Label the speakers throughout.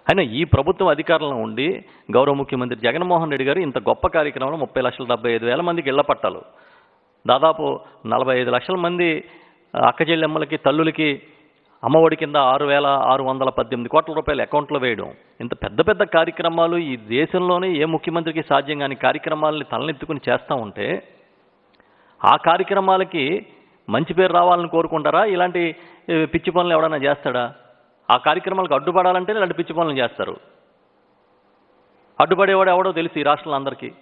Speaker 1: అయినా ఈ ప్రభుత్వం అధికారంలో ఉండి గౌరవ ముఖ్యమంత్రి జగన్మోహన్ రెడ్డి గారు ఇంత గొప్ప కార్యక్రమంలో ముప్పై లక్షల డెబ్బై ఐదు వేల మందికి ఇళ్ల పట్టాలు దాదాపు నలభై ఐదు లక్షల మంది ఆ, అక్క చెల్లెమ్మలకి తల్లులకి అమ్మఒడి కింద ఆరు వేల ఆరు వందల పద్దెనిమిది కోట్ల రూపాయలు అకౌంట్లో వేయడం ఇంత పెద్ద పెద్ద కార్యక్రమాలు ఈ దేశంలోనే ఏ ముఖ్యమంత్రికి సాధ్యం కాని కార్యక్రమాలని తలనెత్తుకుని చేస్తూ ఉంటే ఆ కార్యక్రమాలకి మంచి పేరు రావాలని కోరుకుంటారా ఇలాంటి ఏ, పిచ్చి పనులు ఎవడైనా చేస్తాడా ఆ కార్యక్రమాలకు అడ్డుపడాలంటే ఇలాంటి పిచ్చి పనులు చేస్తారు అడ్డుపడేవాడు ఎవడో తెలుసు ఈ రాష్ట్రంలో అందరికీ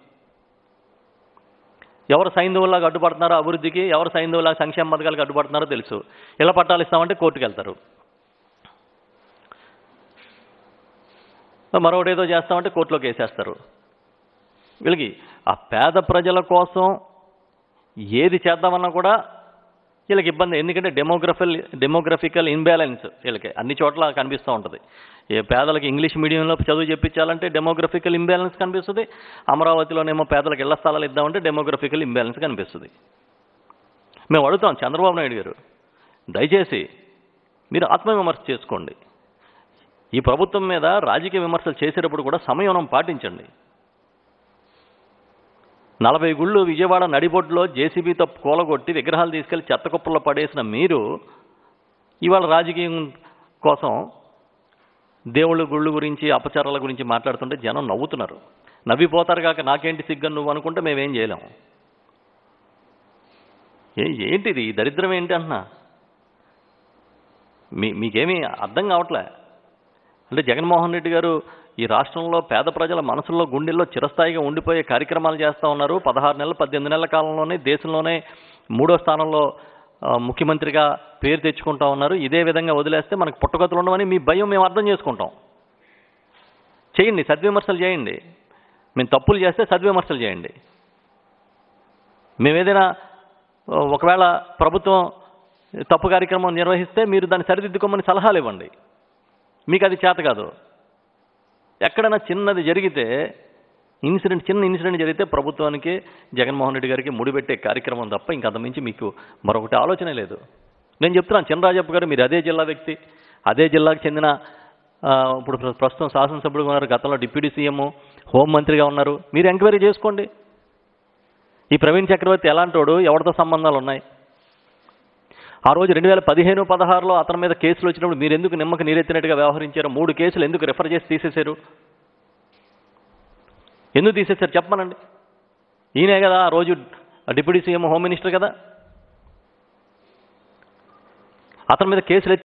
Speaker 1: ఎవరు సైంధవులాగా అడ్డుపడుతున్నారో అభివృద్ధికి ఎవరు సైంధవులాగా సంక్షేమ పథకాలకు అడ్డుపడుతున్నారో తెలుసు ఇలా పట్టాలు ఇస్తామంటే కోర్టుకు వెళ్తారు మరొకటి ఏదో చేస్తామంటే కోర్టులోకి వేసేస్తారు వీళ్ళకి ఆ పేద ప్రజల కోసం ఏది చేద్దామన్నా కూడా వీళ్ళకి ఇబ్బంది ఎందుకంటే డెమోగ్రఫిల్ డెమోగ్రఫికల్ ఇన్బ్యాలెన్స్ వీళ్ళకి అన్ని చోట్ల కనిపిస్తూ ఉంటుంది ఏ పేదలకు ఇంగ్లీష్ మీడియంలో చదువు చెప్పించాలంటే డెమోగ్రఫికల్ ఇంబ్యాలెన్స్ కనిపిస్తుంది అమరావతిలోనేమో పేదలకు ఇళ్ల స్థలాలు ఇద్దామంటే డెమోగ్రఫికల్ ఇంబ్యాలెన్స్ కనిపిస్తుంది మేము అడుగుతాం చంద్రబాబు నాయుడు గారు దయచేసి మీరు ఆత్మవిమర్శ చేసుకోండి ఈ ప్రభుత్వం మీద రాజకీయ విమర్శలు చేసేటప్పుడు కూడా సంయమనం పాటించండి నలభై గుళ్ళు విజయవాడ నడిబొడ్లో జేసీబీతో కూలగొట్టి విగ్రహాలు తీసుకెళ్లి చెత్త కుప్పల్లో పడేసిన మీరు ఇవాళ రాజకీయం కోసం దేవుళ్ళ గుళ్ళు గురించి అపచారాల గురించి మాట్లాడుతుంటే జనం నవ్వుతున్నారు నవ్విపోతారు కాక నాకేంటి సిగ్గని నువ్వు అనుకుంటే మేమేం చేయలేము ఏ ఏంటిది ఈ దరిద్రం ఏంటి అంటున్నా మీ మీకేమీ అర్థం కావట్లే అంటే జగన్మోహన్ రెడ్డి గారు ఈ రాష్ట్రంలో పేద ప్రజల మనసుల్లో గుండెల్లో చిరస్థాయిగా ఉండిపోయే కార్యక్రమాలు చేస్తూ ఉన్నారు పదహారు నెలలు పద్దెనిమిది నెలల కాలంలోనే దేశంలోనే మూడో స్థానంలో ఆ, ముఖ్యమంత్రిగా పేరు తెచ్చుకుంటా ఉన్నారు ఇదే విధంగా వదిలేస్తే మనకు పుట్టగతులు ఉండవని మీ భయం మేము అర్థం చేసుకుంటాం చేయండి సద్విమర్శలు చేయండి మేము తప్పులు చేస్తే సద్విమర్శలు చేయండి మేము ఏదైనా ఆ, ఒకవేళ ప్రభుత్వం తప్పు కార్యక్రమం నిర్వహిస్తే మీరు దాన్ని సరిదిద్దుకోమని సలహాలు ఇవ్వండి మీకు అది చేత కాదు ఎక్కడైనా చిన్నది జరిగితే ఇన్సిడెంట్ చిన్న ఇన్సిడెంట్ జరిగితే ప్రభుత్వానికి జగన్మోహన్ రెడ్డి గారికి ముడిపెట్టే కార్యక్రమం తప్ప ఇంక అంతమించి మీకు మరొకటి ఆలోచనే లేదు నేను చెప్తున్నాను చినరాజప్ప గారు మీరు అదే జిల్లా వ్యక్తి అదే జిల్లాకు చెందిన ఆ, ఇప్పుడు ప్ర- ప్రస్తుతం శాసనసభ్యుడుగా ఉన్నారు గతంలో డిప్యూటీ సీఎం హోంమంత్రిగా ఉన్నారు మీరు ఎంక్వైరీ చేసుకోండి ఈ ప్రవీణ్ చక్రవర్తి ఎలాంటోడు ఎవరితో సంబంధాలు ఉన్నాయి ఆ రోజు రెండు వేల పదిహేను పదహారులో అతని మీద కేసులు వచ్చినప్పుడు మీరు ఎందుకు నిమ్మకి నీరెత్తినట్టుగా వ్యవహరించారు మూడు కేసులు ఎందుకు రెఫర్ చేసి తీసేశారు ఎందుకు తీసేశారు చెప్పమనండి ఈయనే కదా ఆ రోజు డిప్యూటీ సీఎం హోమ్ మినిస్టర్ కదా అతని మీద కేసులు ఎత్తి